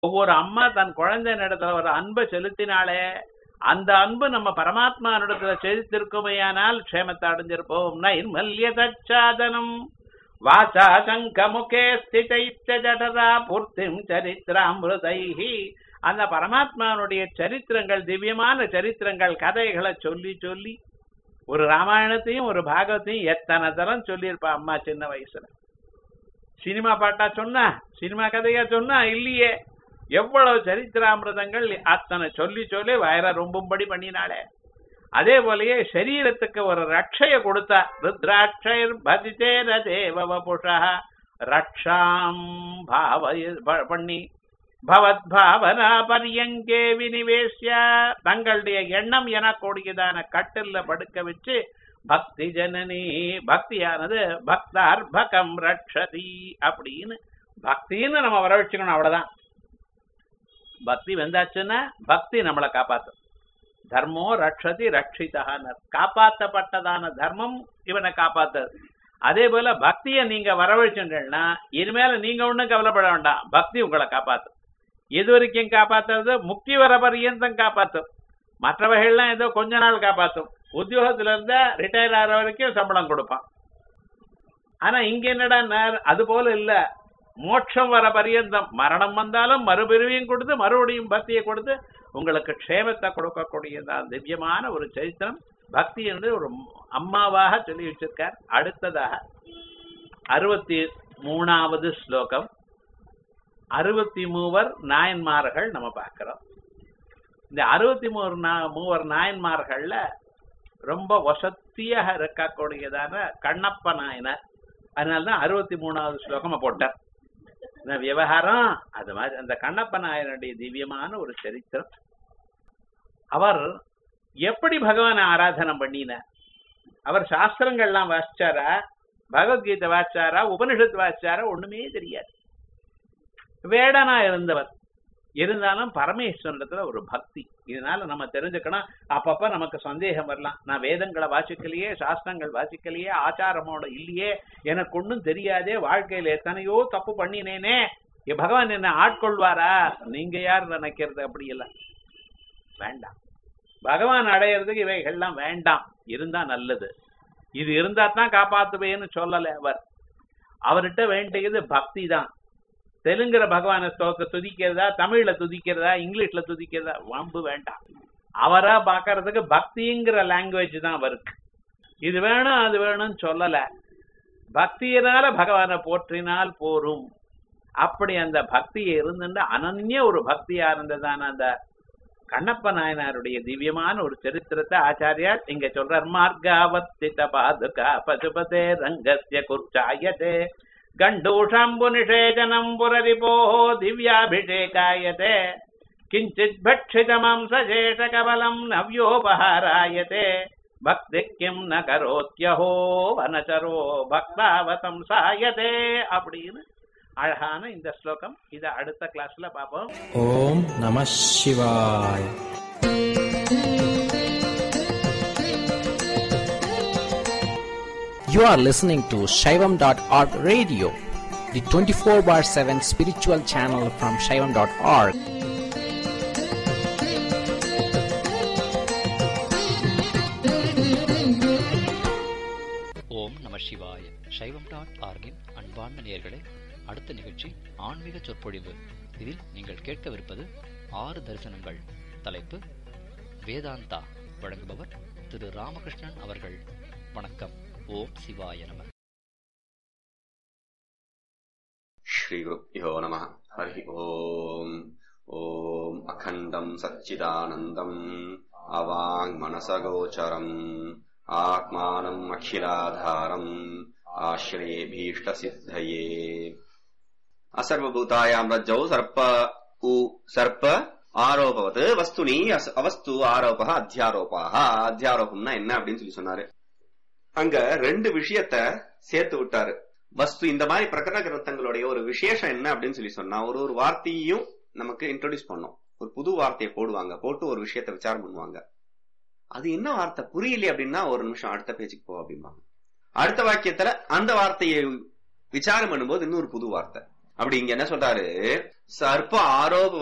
ஒவ்வொரு அம்மா தன் குழந்தை இடத்துல ஒரு அன்பை செலுத்தினாலே அந்த அன்பு நம்ம பரமாத்மா இடத்துல செலுத்திருக்குமையானால் க்ஷேமத்தை அடைஞ்சிருப்போம் நைர்மல்ய தச்சாதனம் வாசா சங்க முகே ஸ்திதைத்த ஜடரா பூர்த்திம் சரித்திராமிருதைஹி அந்த பரமாத்மானுடைய சரித்திரங்கள் திவ்யமான சரித்திரங்கள் கதைகளை சொல்லி சொல்லி ஒரு ராமாயணத்தையும் ஒரு பாகவத்தையும் எத்தனை தரம் சொல்லியிருப்பா அம்மா சின்ன வயசுல சினிமா பாட்டா சொன்னா சினிமா கதையா சொன்னா இல்லையே எவ்வளவு சரித்திராமிரதங்கள் அத்தனை சொல்லி சொல்லி வயர ரொம்பும்படி பண்ணினாளே அதே போலயே சரீரத்துக்கு ஒரு ரட்சைய கொடுத்தா ருத்ராட்சைர் பதிதேர தேவபுஷா ரக்ஷாம் பாவ ப- பண்ணி பவத் பாவனா பரியங்கே வினிவேசிய தங்களுடைய எண்ணம் எனக்கூடியதான கட்டில்ல படுக்க வச்சு பக்தி ஜனனி பக்தியானது பக்தார்பகம் ரட்சதி அப்படின்னு பக்தின்னு நம்ம வர வச்சுக்கணும் அவ்வளவுதான் பக்தி வந்தாச்சுன்னா பக்தி நம்மளை காப்பாத்தும் தர்மோ ரட்சதி ரட்சிதகானர் காப்பாத்தப்பட்டதான தர்மம் இவனை காப்பாத்துது அதே போல பக்தியை நீங்க வரவழைச்சுட்டீங்கன்னா இனிமேல நீங்க ஒண்ணும் கவலைப்பட வேண்டாம் பக்தி உங்களை காப்பாத்தும் எது வரைக்கும் காப்பாத்துறது முக்தி வர பரியந்தம் காப்பாத்தும் மற்றவைகள்லாம் ஏதோ கொஞ்ச நாள் காப்பாத்தும் உத்தியோகத்துல இருந்தா ரிட்டையர் ஆகிற வரைக்கும் சம்பளம் கொடுப்பான் ஆனா இங்க என்னடா அது போல இல்ல மோட்சம் வர பரியந்தம் மரணம் வந்தாலும் மறுபிரிவையும் கொடுத்து மறுபடியும் பக்தியை கொடுத்து உங்களுக்கு க்ஷேமத்தை கொடுக்கக்கூடியதான் திவ்யமான ஒரு சரித்திரம் பக்தி என்று ஒரு அம்மாவாக சொல்லி வச்சிருக்கார் அடுத்ததாக அறுபத்தி மூணாவது ஸ்லோகம் அறுபத்தி மூவர் நாயன்மார்கள் நம்ம பார்க்கிறோம் இந்த அறுபத்தி மூவர் நா- மூவர் நாயன்மார்கள்ல ரொம்ப வசத்தியாக இருக்கக்கூடியதான கண்ணப்ப நாயனர் அதனாலதான் அறுபத்தி மூணாவது ஸ்லோகமா போட்டார் இந்த விவகாரம் அது மாதிரி அந்த கண்ணப்ப நாயனுடைய திவ்யமான ஒரு சரித்திரம் அவர் எப்படி பகவானை ஆராதனை பண்ணினார் அவர் சாஸ்திரங்கள்லாம் வாசிச்சாரா பகவத்கீதை வாசிச்சாரா உபனிஷத் வாசிச்சாரா ஒண்ணுமே தெரியாது வேடனா இருந்தவர் இருந்தாலும் பரமேஸ்வரத்துல ஒரு பக்தி இதனால நம்ம தெரிஞ்சுக்கணும் அப்பப்ப நமக்கு சந்தேகம் வரலாம் நான் வேதங்களை வாசிக்கலையே சாஸ்திரங்கள் வாசிக்கலையே ஆச்சாரமோட இல்லையே எனக்கு ஒண்ணும் தெரியாதே வாழ்க்கையில எத்தனையோ தப்பு பண்ணினேனே எ பகவான் என்ன ஆட்கொள்வாரா நீங்க யார் நினைக்கிறது அப்படி இல்லை வேண்டாம் பகவான் அடையிறதுக்கு இவைகள்லாம் வேண்டாம் இருந்தா நல்லது இது இருந்தா தான் காப்பாத்துவேன்னு சொல்லல அவர் அவர்கிட்ட வேண்டியது பக்தி தான் தெலுங்குல பகவானை ஸ்தோக்க துதிக்கிறதா தமிழ்ல துதிக்கிறதா இங்கிலீஷ்ல துதிக்கிறதா வம்பு வேண்டாம் அவரா பார்க்கறதுக்கு பக்திங்கிற லாங்குவேஜ் தான் அவருக்கு இது வேணும் அது வேணும்னு சொல்லல பக்தியினால பகவானை போற்றினால் போரும் அப்படி அந்த பக்தியை இருந்துட்டு அனன்ய ஒரு பக்தியா இருந்ததான அந்த கண்ணப்ப நாயனாருடைய திவ்யமான ஒரு சரித்திரத்தை ஆச்சாரியார் இங்க சொல்றார் மார்காவத்தித பாதுகா பசுபதே ரங்கஸ்ய குர்ச்சாயதே கண்டூஷாம்பு நிஷேதனம் புரரிபோ திவ்யாபிஷேகாயதே கிஞ்சித் பட்சித மாம்சேஷ கபலம் நவ்யோபஹாராயதே பக்தி கிம் ந கரோத்யஹோ வனச்சரோ பக்தாவதம் சாயதே அப்படின்னு அழகான இந்த ஸ்லோகம் இத அடுத்த கிளாஸ்ல பார்ப்போம் ஓம் நம சிவாய் You are listening to Shaivam.org radio, the 24 bar 7 spiritual channel from Shaivam.org. ஓம் நம சிவாய சைவம் டாட் ஆர்கின் அன்பார்ந்த நேயர்களே அடுத்த நிகழ்ச்சி ஆன்மீக சொற்பொழிவு இதில் நீங்கள் கேட்கவிருப்பது ஆறு தரிசனங்கள் தலைப்பு வேதாந்தா வழங்குபவர் திரு ராமகிருஷ்ணன் அவர்கள் வணக்கம் ஓம் சிவாய நம श्रीगुरुभ्यो नमः हरिः ओम् ॐ अखण्डम् सच्चिदानन्दम् अवाङ्मनसगोचरम् आत्मानम् अखिलाधारम् आश्रयेभीष्टसिद्धये असर्वभूतायाम् रज्जौ सर्प उ सर्प ஆரோபவது வஸ்துனி அஸ்- அவஸ்து ஆரோபக அத்தியாரோபாக அத்தியாரோபம்னா என்ன அப்படின்னு சொல்லி சொன்னாரு அங்க ரெண்டு விஷயத்த சேர்த்து விட்டாரு வஸ்து இந்த மாதிரி பிரகரண கிரந்தங்களுடைய ஒரு விசேஷம் என்ன அப்படின்னு சொல்லி சொன்னா ஒரு ஒரு வார்த்தையையும் நமக்கு இன்ட்ரோடியூஸ் பண்ணோம் ஒரு புது வார்த்தையை போடுவாங்க போட்டு ஒரு விஷயத்தை விசாரம் பண்ணுவாங்க அது என்ன வார்த்தை புரியலையே அப்படின்னா ஒரு நிமிஷம் அடுத்த பேஜுக்கு போ அப்படிம்பாங்க அடுத்த வாக்கியத்துல அந்த வார்த்தையை விசாரம் பண்ணும்போது இன்னொரு புது வார்த்தை அப்படி இங்க என்ன சொல்றாரு சர்ப்ப ஆரோப